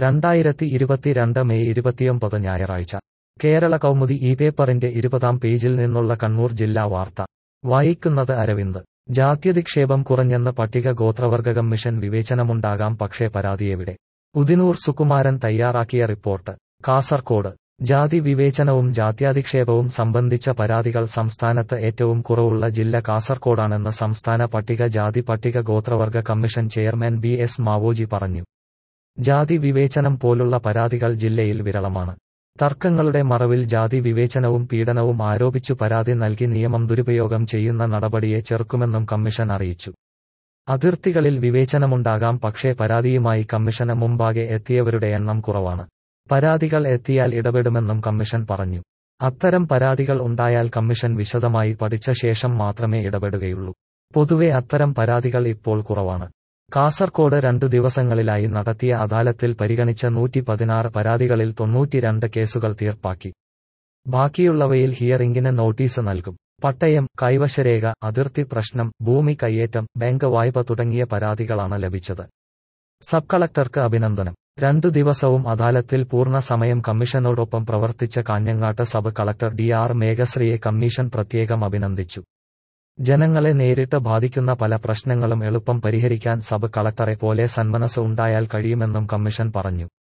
രണ്ടായിരത്തി ഇരുപത്തിരണ്ട് മെയ് ഇരുപത്തിയൊമ്പത് ഞായറാഴ്ച കേരള കൗമുദി ഈ പേപ്പറിന്റെ ഇരുപതാം പേജിൽ നിന്നുള്ള കണ്ണൂർ ജില്ലാ വാർത്ത വായിക്കുന്നത് അരവിന്ദ് ജാത്യധിക്ഷേപം കുറഞ്ഞെന്ന് പട്ടിക ഗോത്രവർഗ കമ്മീഷൻ വിവേചനമുണ്ടാകാം പക്ഷേ പരാതിയെവിടെ ഉദിനൂർ സുകുമാരൻ തയ്യാറാക്കിയ റിപ്പോർട്ട് കാസർകോട് ജാതി വിവേചനവും ജാത്യാധിക്ഷേപവും സംബന്ധിച്ച പരാതികൾ സംസ്ഥാനത്ത് ഏറ്റവും കുറവുള്ള ജില്ല കാസർകോടാണെന്ന് സംസ്ഥാന പട്ടിക ജാതി പട്ടിക ഗോത്രവർഗ commission chairman B S Mavoji പറഞ്ഞു ജാതി വിവേചനം പോലുള്ള പരാതികൾ ജില്ലയിൽ വിരളമാണ് തർക്കങ്ങളുടെ മറവിൽ ജാതി വിവേചനവും പീഡനവും ആരോപിച്ചു പരാതി നൽകി നിയമം ദുരുപയോഗം ചെയ്യുന്ന നടപടിയെ ചെറുക്കുമെന്നും കമ്മീഷൻ അറിയിച്ചു അതിർത്തികളിൽ വിവേചനമുണ്ടാകാം പക്ഷേ പരാതിയുമായി കമ്മീഷന് മുമ്പാകെ എത്തിയവരുടെ എണ്ണം കുറവാണ് പരാതികൾ എത്തിയാൽ ഇടപെടുമെന്നും കമ്മീഷൻ പറഞ്ഞു അത്തരം പരാതികൾ ഉണ്ടായാൽ കമ്മീഷൻ വിശദമായി പഠിച്ച ശേഷം മാത്രമേ ഇടപെടുകയുള്ളൂ പൊതുവെ അത്തരം പരാതികൾ ഇപ്പോൾ കുറവാണ് കാസർകോട് രണ്ടു ദിവസങ്ങളിലായി നടത്തിയ അദാലത്തിൽ പരിഗണിച്ച നൂറ്റി പതിനാറ് പരാതികളിൽ തൊണ്ണൂറ്റിരണ്ട് കേസുകൾ തീർപ്പാക്കി ബാക്കിയുള്ളവയിൽ ഹിയറിംഗിന് നോട്ടീസ് നൽകും പട്ടയം കൈവശരേഖ അതിർത്തി പ്രശ്നം ഭൂമി കയ്യേറ്റം ബാങ്ക് വായ്പ തുടങ്ങിയ പരാതികളാണ് ലഭിച്ചത് സബ് കളക്ടർക്ക് അഭിനന്ദനം രണ്ടു ദിവസവും അദാലത്തിൽ പൂർണ്ണ സമയം കമ്മീഷനോടൊപ്പം പ്രവർത്തിച്ച കാഞ്ഞങ്ങാട്ട് സബ് കളക്ടർ ഡി ആർ മേഘശ്രീയെ കമ്മീഷൻ പ്രത്യേകം അഭിനന്ദിച്ചു ജനങ്ങളെ നേരിട്ട് ബാധിക്കുന്ന പല പ്രശ്നങ്ങളും എളുപ്പം പരിഹരിക്കാൻ സബ് കളക്ടറെ പോലെ സന്മനസ് ഉണ്ടായാൽ കഴിയുമെന്നും കമ്മീഷൻ പറഞ്ഞു